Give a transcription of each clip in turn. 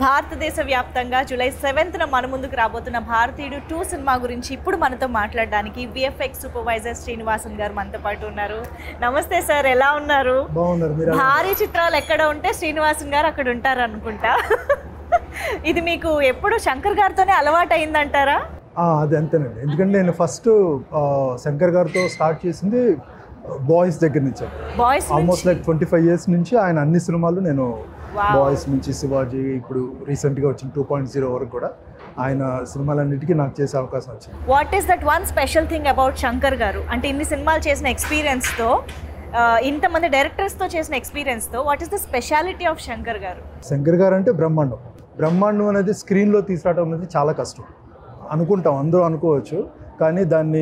భారతదేశ వ్యాప్తంగా జూలై సెవెంత్న మన ముందుకు రాబోతున్న భారతీయుడు టూ సినిమా గురించి ఇప్పుడు మనతో మాట్లాడడానికి విఎఫ్ఎక్స్ సూపర్వైజర్ శ్రీనివాసన్ గారు మనతో పాటు ఉన్నారు నమస్తే సార్ ఎలా ఉన్నారు బాగున్నారు మీరు ఎలా భారీ చిత్రాలు ఎక్కడ ఉంటే శ్రీనివాసన్ గారు అక్కడ ఉంటారు అనుకుంటా ఇది మీకు ఎప్పుడు శంకర్ గారితోనే అలవాటు అయిందంటారా ఆ, అది అంతేనండి ఎందుకంటే నేను ఫస్ట్ శంకర్ గారితో స్టార్ట్ చేసింది బాయ్స్ దగ్గర నుంచి boys almost like twenty five years నుంచి ఆయన అన్ని సినిమాలు నేను Wow. బాయ్స్ నుంచి శివాజీ ఇప్పుడు రీసెంట్గా వచ్చిన టూ పాయింట్ జీరో వరకు కూడా ఆయన సినిమాలన్నిటికీ నాకు చేసే అవకాశం వచ్చింది what is that one special thing about Shankar garu అంటే ఇన్ని సినిమాలు చేసిన ఎక్స్పీరియన్స్తో ఇంతమంది డైరెక్టర్స్తో చేసిన ఎక్స్పీరియన్స్తో what is the speciality of Shankar garu Shankar garu అంటే బ్రహ్మాండం బ్రహ్మాండం అనేది స్క్రీన్లో తీసుకురావడం అనేది చాలా కష్టం అనుకుంటాం అందరూ అనుకోవచ్చు కానీ దాన్ని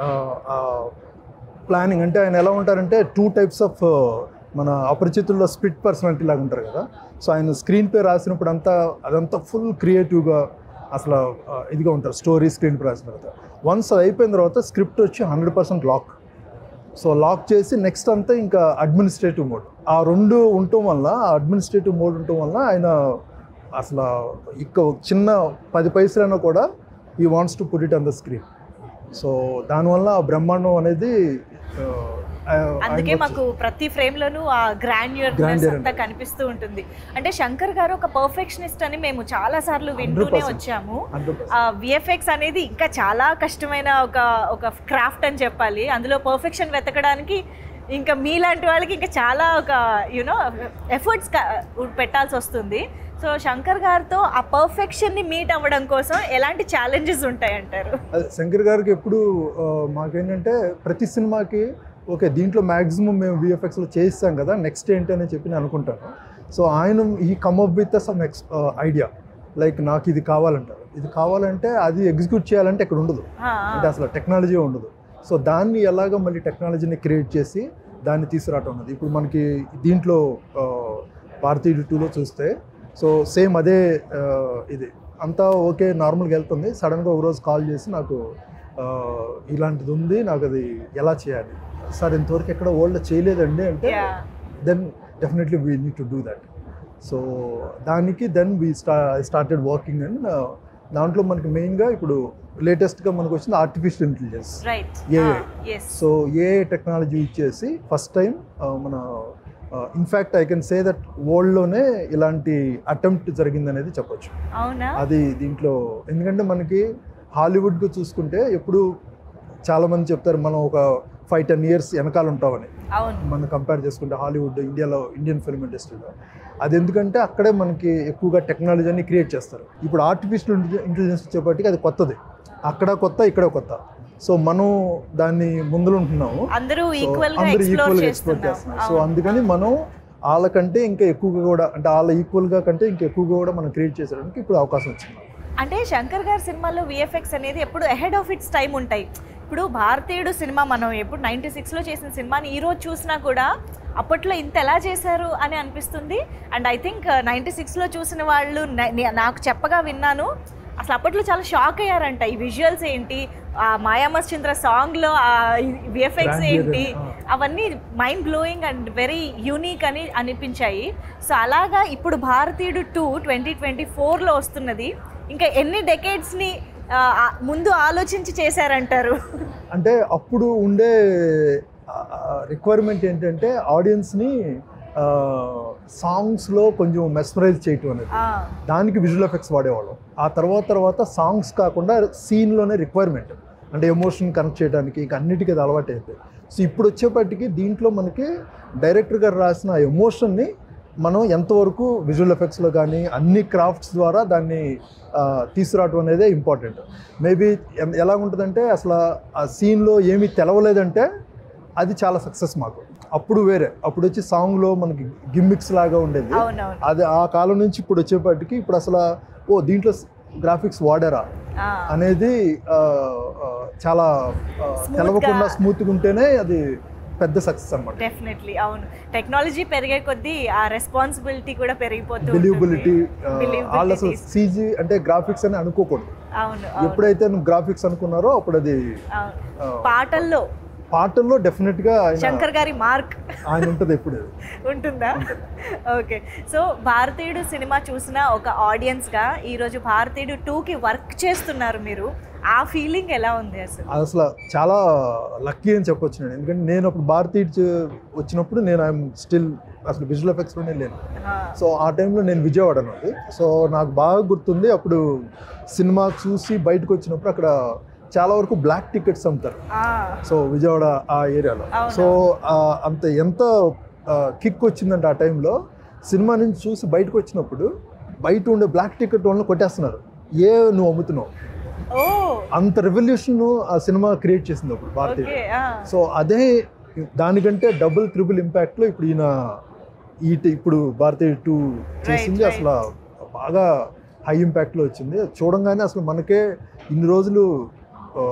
ప్లానింగ్ అంటే ఆయన ఎలా ఉంటారంటే టూ టైప్స్ ఆఫ్ మన అపరిచితుల్లో స్పిట్ పర్సనాలిటీ లాగా ఉంటారు కదా సో ఆయన స్క్రీన్ పే రాసినప్పుడు అంతా అదంతా ఫుల్ క్రియేటివ్గా అసలు ఆ, ఇదిగా ఉంటారు స్టోరీ స్క్రీన్ పే రాసిన తర్వాత వన్స్ అది అయిపోయిన తర్వాత స్క్రిప్ట్ వచ్చి hundred percent lock so lock చేసి నెక్స్ట్ అంతా ఇంకా అడ్మినిస్ట్రేటివ్ మోడ్ ఆ రెండు ఉండటం వల్ల ఆ అడ్మినిస్ట్రేటివ్ మోడ్ ఉండటం వల్ల ఆయన అసలు ఇక చిన్న పది పైసలైనా కూడా ఈ wants to put it on the screen so దానివల్ల ఆ బ్రహ్మాండం అనేది ఆ, ఆ- అందుకే ఆయన మాకు ప్రతి ఫ్రేమ్ లోనూ ఆ గ్రాండ్యూర్ Grandeur అంతా కనిపిస్తూ ఉంటుంది అంటే శంకర్ గారు ఒక పర్ఫెక్షనిస్ట్ అని మేము చాలా సార్లు వింటూనే 100%. వచ్చాము 100%. విఎఫ్ఎక్స్ అనేది ఇంకా చాలా కష్టమైన ఒక ఒక క్రాఫ్ట్ అని చెప్పాలి అందులో పర్ఫెక్షన్ వెతకడానికి ఇంకా మీలాంటి వాళ్ళకి ఇంకా చాలా ఒక యూనో ఎఫర్ట్స్ పెట్టాల్సి వస్తుంది సో శంకర్ గారితో ఆ పర్ఫెక్షన్ని మీట్ అవ్వడం కోసం ఎలాంటి ఛాలెంజెస్ ఉంటాయంటారు అదే శంకర్ గారికి ఎప్పుడు ఆ, మాకేంటంటే ప్రతి సినిమాకి ఓకే దీంట్లో మ్యాక్సిమం మేము విఎఫ్ఎక్స్లో చేయిస్తాం కదా నెక్స్ట్ ఏంటి అని చెప్పి నేను అనుకుంటాను సో ఆయన ఈ come up with some X idea like నాకు ఇది కావాలంటారు ఇది కావాలంటే అది ఎగ్జిక్యూట్ చేయాలంటే ఇక్కడ ఉండదు ఆ, అంటే అసలు టెక్నాలజీ ఉండదు సో దాన్ని ఎలాగ మళ్ళీ టెక్నాలజీని క్రియేట్ చేసి దాన్ని తీసుకురావటం ఉన్నది ఇప్పుడు మనకి దీంట్లో ఆ, భారతీయుడు టూలో చూస్తే సో సేమ్ అదే ఆ, ఇది అంతా ఓకే నార్మల్గా వెళ్తుంది సడన్గా ఒక రోజు కాల్ చేసి నాకు ఆ, ఇలాంటిది ఉంది నాకు అది ఎలా చేయాలి సార్ ఇంతవరకు ఎక్కడ వరల్డ్ చేయలేదండి అంటే Yeah. Then definitely we need to do that so దానికి then we sta started working and దాంట్లో మనకి మెయిన్గా ఇప్పుడు లేటెస్ట్గా మనకు వచ్చింది artificial intelligence right AI. Yes so a technology ఇచ్చేసి ఫస్ట్ టైం మన in fact I can say that వరల్డ్లోనే ఇలాంటి అటెంప్ట్ జరిగింది అనేది చెప్పొచ్చు అవునా అది దీంట్లో ఎందుకంటే మనకి హాలీవుడ్గా చూసుకుంటే ఎప్పుడు చాలామంది చెప్తారు మనం ఒక ఫైవ్ టెన్ ఇయర్స్ వెనకాల ఉంటామని అవును మనం కంపేర్ చేసుకుంటే హాలీవుడ్ ఇండియాలో ఇండియన్ ఫిల్మ్ ఇండస్ట్రీలో అది ఎందుకంటే అక్కడే మనకి ఎక్కువగా టెక్నాలజీని క్రియేట్ చేస్తారు ఇప్పుడు ఆర్టిఫిషియల్ ఇంటెలిజెన్స్ వచ్చేపటికి అది కొత్తది అక్కడ కొత్త ఇక్కడ కొత్త సో మనం దాన్ని ముందులో ఉంటున్నాము అందరూ So, ఈక్వల్ గా అందరూ ఎక్స్ప్లోర్ ఈక్వల్గా ఎక్స్ప్లోర్ చేస్తున్నారు చేస్తున్నారు సో అవును. అందుకని మనం వాళ్ళకంటే ఇంకా ఎక్కువగా కూడా అంటే వాళ్ళ ఈక్వల్గా కంటే ఇంకా ఎక్కువగా కూడా మనం క్రియేట్ చేసేయడానికి ఇప్పుడు అవకాశం వచ్చింది అంటే శంకర్ గారి సినిమాల్లో విఎఫ్ఎక్స్ అనేది ఎప్పుడు అహెడ్ ఆఫ్ ఇట్స్ టైం ఉంటాయి ఇప్పుడు భారతీయుడు సినిమా మనం ఎప్పుడు నైంటీ సిక్స్లో చేసిన సినిమాని ఈ రోజు చూసినా కూడా అప్పట్లో ఇంత ఎలా చేశారు అని అనిపిస్తుంది అండ్ ఐ థింక్ నైంటీ సిక్స్లో చూసిన వాళ్ళు న- నే- నాకు చెప్పగా విన్నాను అసలు అప్పట్లో చాలా షాక్ అయ్యారంట ఈ విజువల్స్ ఏంటి ఆ మాయామస్ చంద్ర సాంగ్లో ఆ విఎఫ్ఎక్స్ Grandeur, ఏంటి ఆ. అవన్నీ mind blowing and very unique అని అనిపించాయి సో అలాగా ఇప్పుడు భారతీయుడు టూ ట్వంటీ ట్వంటీ ఫోర్లో వస్తున్నది ఇంకా ఎన్ని డెకేడ్స్ని ముందు ఆలోచించి చేశారంటారు అంటే అప్పుడు ఉండే రిక్వైర్మెంట్ ఏంటంటే ఆడియన్స్ని సాంగ్స్లో కొంచెం మెస్మరైజ్ చేయటం అనేది ఆ, దానికి విజువల్ ఎఫెక్ట్స్ వాడేవాళ్ళం ఆ తర్వాత తర్వాత సాంగ్స్ కాకుండా సీన్లోనే రిక్వైర్మెంట్ అంటే ఎమోషన్ కనెక్ట్ చేయడానికి ఇంకా అన్నిటికీ అది అలవాటు అయిపోయింది సో ఇప్పుడు వచ్చేపటికి దీంట్లో మనకి డైరెక్టర్ గారు రాసిన ఎమోషన్ని మనం ఎంతవరకు విజువల్ ఎఫెక్ట్స్లో కానీ అన్ని క్రాఫ్ట్స్ ద్వారా దాన్ని ఆ, తీసుకురావటం అనేదే ఇంపార్టెంట్ మేబీ ఎలా ఉంటుందంటే అసలు ఆ సీన్లో ఏమీ తెలవలేదంటే అది చాలా సక్సెస్ మాకు అప్పుడు వేరే అప్పుడు వచ్చి సాంగ్లో మనకి గిమ్మిక్స్ లాగా ఉండేది అవునవును అది ఆ కాలం నుంచి ఇప్పుడు వచ్చేపటికి ఇప్పుడు అసలు ఓ దీంట్లో గ్రాఫిక్స్ వాడారా ఆ, అనేది ఆ, ఆ, చాలా ఆ, Smooth తెలవకుండా గా. స్మూత్గా ఉంటేనే అది పెద్ద సక్సెస్ అనమాట డెఫినెట్లీ అవును టెక్నాలజీ పెరిగే కొద్దీ ఆ రెస్పాన్సిబిలిటీ కూడా పెరిగిపోతుంది బిలీవబిలిటీ Believability. వాళ్ళు అసలు సీజీ అంటే గ్రాఫిక్స్ అని అనుకోకూడదు అవును అవును ఎప్పుడైతే నువ్వు గ్రాఫిక్స్ అనుకున్నారో అప్పుడు అది అవును ఆ, పాటల్లో పాటల్లో డెఫినెట్గా ఆయన శంకర్ గారి మార్క్ ఆయన ఉంటుంది ఎప్పుడు ఉంటుందా ఓకే సో భారతీయుడు సినిమా చూసిన ఒక ఆడియన్స్గా ఈరోజు భారతీయుడు టూకి వర్క్ చేస్తున్నారు మీరు ఆ ఫీలింగ్ ఎలా ఉంది అసలు అసలు చాలా లక్కీ అని చెప్పొచ్చు నేను ఎందుకంటే నేను అప్పుడు భారతీయ వచ్చినప్పుడు నేను ఐఎమ్ స్టిల్ అసలు విజువల్ ఎఫెక్ట్స్లోనే లేను ఆ, సో ఆ టైంలో నేను విజయవాడ ఉన్నది సో నాకు బాగా గుర్తుంది అప్పుడు సినిమా చూసి బయటకు వచ్చినప్పుడు అక్కడ చాలా వరకు బ్లాక్ టికెట్స్ అమ్ముతారు ఆ, సో విజయవాడ ఆ ఏరియాలో అవును. సో ఆ, అంత ఎంత కిక్ వచ్చిందంటే ఆ టైంలో సినిమా నుంచి చూసి బయటకు వచ్చినప్పుడు బయట ఉండే బ్లాక్ టికెట్ వాళ్ళని కొట్టేస్తున్నారు ఏ నువ్వు అమ్ముతున్నావు ఓ అంత రెవల్యూషన్ ఆ సినిమా క్రియేట్ చేసింది అప్పుడు భారతీయ ఓకే ఆ, సో అదే దానికంటే డబుల్ త్రిబుల్ ఇంపాక్ట్లో ఇప్పుడు ఈయన ఈ ట- ఇప్పుడు భారతీయ టూ చేసింది right. అసలు బాగా హై ఇంపాక్ట్లో వచ్చింది చూడంగానే అసలు మనకే ఇన్ని రోజులు ఆ,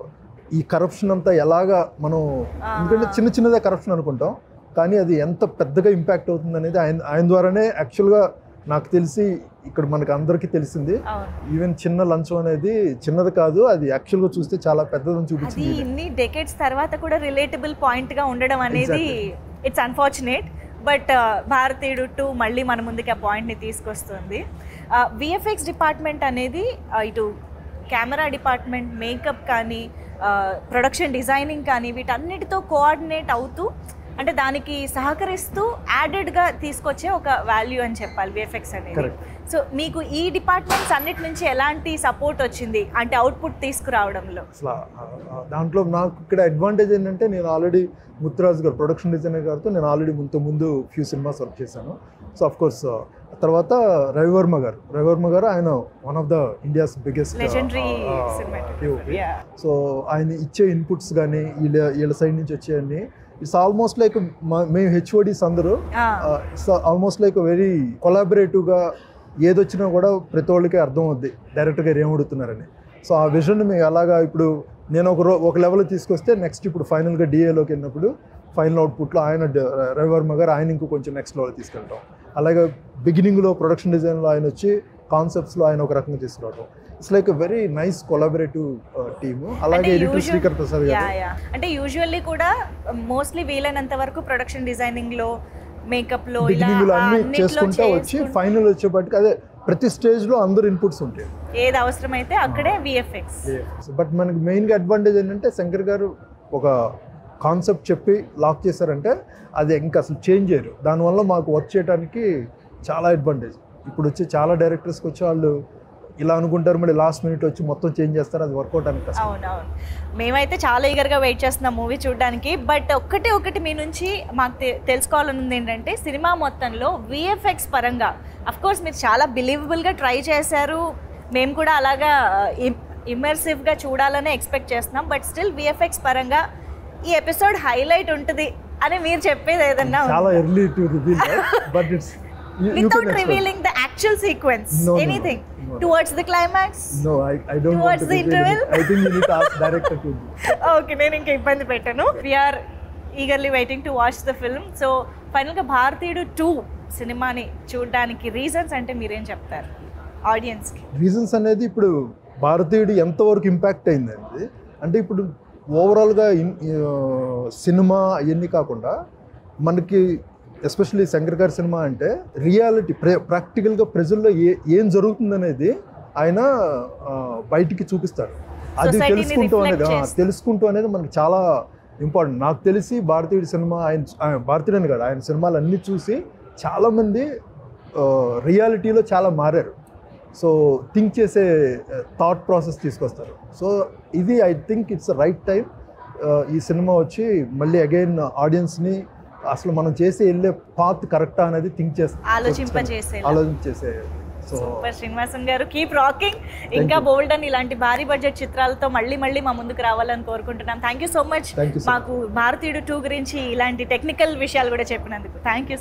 ఈ కరప్షన్ అంతా ఎలాగా మనం ఆ. ఎందుకంటే చిన్న చిన్నదే కరప్షన్ అనుకుంటాం కానీ అది ఎంత పెద్దగా ఇంపాక్ట్ అవుతుంది అనేది ఆయన ఆయన ద్వారానే యాక్చువల్గా నాకు తెలిసి ఇక్కడ మనకు అందరికీ తెలిసింది అవును ఈవెన్ చిన్న లంచం అనేది చిన్నది కాదు అది యాక్చువల్గా చూస్తే చాలా పెద్దదని అది చూపించింది ఇన్ని డెకెట్స్ తర్వాత కూడా రిలేటబుల్ పాయింట్ గా ఉండడం అనేది it's unfortunate but Bharateeyudu two మళ్ళీ మన ముందుకి ఆ పాయింట్ని తీసుకొస్తుంది విఎఫ్ఎక్స్ డిపార్ట్మెంట్ అనేది uh, ఇటు కెమెరా డిపార్ట్మెంట్ మేకప్ కానీ ప్రొడక్షన్ డిజైనింగ్ కానీ వీటన్నిటితో కోఆర్డినేట్ అవుతూ అంటే దానికి సహకరిస్తూ యాడెడ్గా తీసుకొచ్చే ఒక వాల్యూ అని చెప్పాలి విఎఫ్ఎక్స్ అనేది Correct. సో మీకు ఈ డిపార్ట్మెంట్స్ అన్నిటి నుంచి ఎలాంటి సపోర్ట్ వచ్చింది అంటే అవుట్పుట్ తీసుకురావడంలో అసలు ఆ- ఆ దాంట్లో నాకు ఇక్కడ అడ్వాంటేజ్ ఏంటంటే నేను ఆల్రెడీ ముత్తురాజు గారు ప్రొడక్షన్ డిజైనర్ గారితో నేను ఆల్రెడీ ముందు ముందు ఫ్యూ సినిమాస్ వర్క్ చేశాను సో అఫ్ కోర్స్ తర్వాత రవివర్మ గారు రవివర్మ గారు ఆయన one of the India's biggest legendary cinematographer yeah so ఆయన ఇచ్చే ఇన్పుట్స్ కానీ వీళ్ళ వీళ్ళ సైడ్ నుంచి వచ్చేవన్నీ ఇట్స్ ఆల్మోస్ట్ లైక్ మేము హెచ్ఓడీస్ అందరూ ఇట్స్ ఆల్మోస్ట్ లైక్ వెరీ కొలాబరేటివ్గా ఏదొచ్చినా కూడా ప్రతి వాళ్ళకి అర్థం అవుద్ది డైరెక్టర్ గారు ఏం అడుగుతున్నారని సో ఆ విజన్ మేము అలాగా ఇప్పుడు నేను ఒక రో ఒక లెవెల్ తీసుకొస్తే నెక్స్ట్ ఇప్పుడు ఫైనల్గా డిఏలోకి వెళ్ళినప్పుడు ఫైనల్ అవుట్పుట్లో ఆయన డ- రవివర్మ గారు ఆయన ఇంకో కొంచెం నెక్స్ట్ లెవెల్ తీసుకెళ్ళటం అలాగే బిగినింగ్లో ప్రొడక్షన్ డిజైన్లో ఆయన వచ్చి కాన్సెప్ట్స్లో ఆయన ఒక రకంగా తీసుకురావడం it's like very nice collaborative team అలాగే అంటే editor usual- Sreekar Prasad yeah garu yeah అంటే యూజువల్లీ కూడా మోస్ట్లీ వీలైనంత వరకు ప్రొడక్షన్ డిజైనింగ్ లో మేకప్ లో ఇలా బిగినింగ్ లో అన్ని అన్నిట్లో చేసుకుంటా వచ్చి చేసుకుంటూ ఫైనల్ వచ్చేపాటికి అదే ప్రతి స్టేజ్ లో అందరు ఇన్పుట్స్ ఉంటాయి ఏది అవసరమైతే అక్కడే విఎఫ్ఎక్స్ బట్ మనకి మెయిన్గా అడ్వాంటేజ్ ఏంటంటే శంకర్ గారు ఒక కాన్సెప్ట్ చెప్పి లాక్ చేశారంటే అది ఇంకా అసలు చేంజ్ చేయరు దానివల్ల మాకు వర్క్ చేయడానికి చాలా అడ్వాంటేజ్ ఇప్పుడు వచ్చి చాలా డైరెక్టర్స్కి వచ్చి వాళ్ళు ఇలా అనుకుంటారు మళ్ళీ లాస్ట్ మినిట్ వచ్చి మొత్తం చేంజ్ చేస్తారు అది వర్కౌట్ అని కష్టం అవునవును మేమైతే చాలా ఈగర్గా వెయిట్ చేస్తున్నాం మూవీ చూడడానికి బట్ ఒక్కటి ఒకటి మీ నుంచి మాకు తె- తెలుసుకోవాలని ఉంది ఏంటంటే సినిమా మొత్తంలో విఎఫ్ఎక్స్ పరంగా అఫ్ కోర్స్ మీరు చాలా బిలీవబుల్గా ట్రై చేశారు మేము కూడా అలాగా ఇమ్మర్సివ్గా చూడాలనే ఎక్స్పెక్ట్ చేస్తున్నాం బట్ స్టిల్ విఎఫ్ఎక్స్ పరంగా ఈ ఎపిసోడ్ హైలైట్ ఉంటుంది అని మీరు చెప్పేది ఏదన్నా చాలా early to reveal but it's without revealing the actual sequence No, no, no. Anything No. Towards the climax no I I don't Towards the interval? I think you need ask director to okay నేను ఇంకా ఇబ్బంది పెట్టాను we're eagerly waiting to watch the film so ఫైనల్గా Bharateeyudu two సినిమాని చూడడానికి reasons అంటే మీరేం చెప్తారు ఆడియన్స్కి రీజన్స్ అనేది ఇప్పుడు భారతీయుడు ఎంతవరకు ఇంపాక్ట్ అయిందండి అంటే ఇప్పుడు ఓవరాల్గా ఇన్- ఆ, సినిమా అవన్నీ కాకుండా మనకి ఎస్పెషల్లీ శంకర్ గారి సినిమా అంటే రియాలిటీ ప్రే ప్రాక్టికల్గా ప్రజల్లో ఏ ఏం జరుగుతుందనేది ఆయన ఆ, బయటికి చూపిస్తారు అది Society ని తెలుసుకుంటూ reflect అనేది ఆ, చేస్తూ. తెలుసుకుంటూ అనేది మనకి చాలా ఇంపార్టెంట్ నాకు తెలిసి భారతీయుడి సినిమా ఆయన ఆయన భారతీయుడు అని కాదు ఆయన సినిమాలు అన్నీ చూసి చాలామంది రియాలిటీలో చాలా మారారు సో థింక్ చేసే థాట్ ప్రాసెస్ తీసుకొస్తారు సో ఇది I think it's right time ఈ సినిమా వచ్చి మళ్ళీ అగైన్ ఆడియన్స్ని అసలు మనం చేసి వెళ్ళే పాత్ కరెక్టా అనేది థింక్ చేస్తే ఆలోచింపజేసేలా. ఆలోచించేసే so super Srinivasan garu keep rocking ఇంకా బోల్డ్ అని ఇలాంటి భారీ బడ్జెట్ చిత్రాలతో మళ్ళీ మళ్ళీ మా ముందుకు రావాలని కోరుకుంటున్నాం thank you so much Thank you so మాకు భారతీయుడు టూ గురించి ఇలాంటి టెక్నికల్ విషయాలు కూడా చెప్పినందుకు థ్యాంక్ యూ